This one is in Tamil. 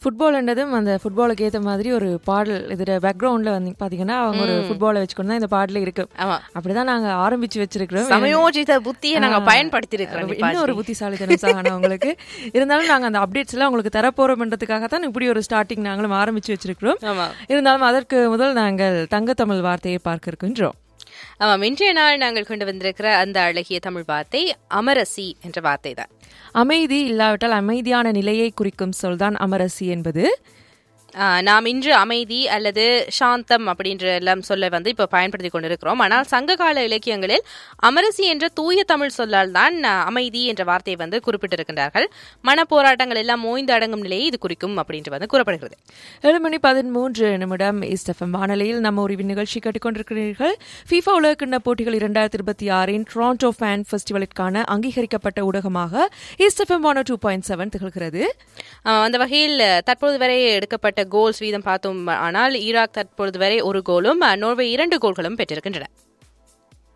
ஃபுட்பால்ன்றதும் அந்த ஃபுட்பாலுக்கு ஏற்ற மாதிரி ஒரு பாடல் இதில் பேக்ரவுண்டில் வந்து பார்த்தீங்கன்னா அவங்க ஒரு ஃபுட்பாலை வச்சுக்கொண்டு தான் இந்த பாடல இருக்கு ஆமா அப்படிதான் நாங்க ஆரம்பிச்சு வச்சிருக்கிறோம் சமயோஜித புத்தியை நாங்க பயன்படுத்தி இருக்கிறோம் இன்னும் ஒரு புத்திசாலித்தனம் சாகன உங்களுக்கு இருந்தாலும் நாங்க அந்த அப்டேட்ஸ் எல்லாம் உங்களுக்கு தரப்போறோம்ன்றதுக்காக தான் இப்படி ஒரு ஸ்டார்டிங் நாங்களும் ஆரம்பிச்சு வச்சிருக்கிறோம் ஆமா இருந்தாலும் அதற்கு முதல் நாங்கள் தங்கத்தமிழ் வார்த்தையை பார்க்க இருக்கின்றோம் ஆமாம் இன்றைய நாள் நாங்கள் கொண்டு வந்திருக்கிற அந்த அழகிய தமிழ் வார்த்தை அமரசி என்ற வார்த்தை தான் அமைதி இல்லாவிட்டால் அமைதியான நிலையை குறிக்கும் சொல்தான் அமரசி என்பது ஆ, நாம் இன்று அமைதி அல்லது சாந்தம் அப்படின்ற எல்லாம் சொல்ல வந்து இப்போ பயன்படுத்தி கொண்டிருக்கிறோம் ஆனால் சங்ககால இலக்கியங்களில் அமரசி என்ற தூய தமிழ் சொல்லால் தான் ஆ, அமைதி என்ற வார்த்தையை வந்து குறிப்பிட்டிருக்கின்றார்கள் மன போராட்டங்கள் எல்லாம் ஓய்ந்து அடங்கும் நிலையை இது குறிக்கும் அப்படின்று வந்து கூறப்படுகிறது ஏழு மணி பதிமூன்று நிமிடம் இஸ்டஃபம் வானொலியில் நம்ம ஒரு நிகழ்ச்சி கேட்டுக்கொண்டிருக்கிறீர்கள் ஃபீஃபா உலகக்கிண்ண போட்டிகள் இரண்டாயிரத்தி இருபத்தி ஆறின் டொராண்டோ ஃபேன் ஃபெஸ்டிவலுக்கான அங்கீகரிக்கப்பட்ட ஊடகமாக இஸ்டஃபம் வானோ டூ பாயிண்ட் செவன் திகழ்கிறது ஆ, அந்த வகையில் தற்பொழுது வரை எடுக்கப்பட்ட கோல்ஸ் வீதம் பார்த்தோம் ஆனால் ஈராக் தற்பொழுது வரை ஒரு கோலும் ஆ, நோர்வே இரண்டு கோல்களும் பெற்றிருக்கின்றன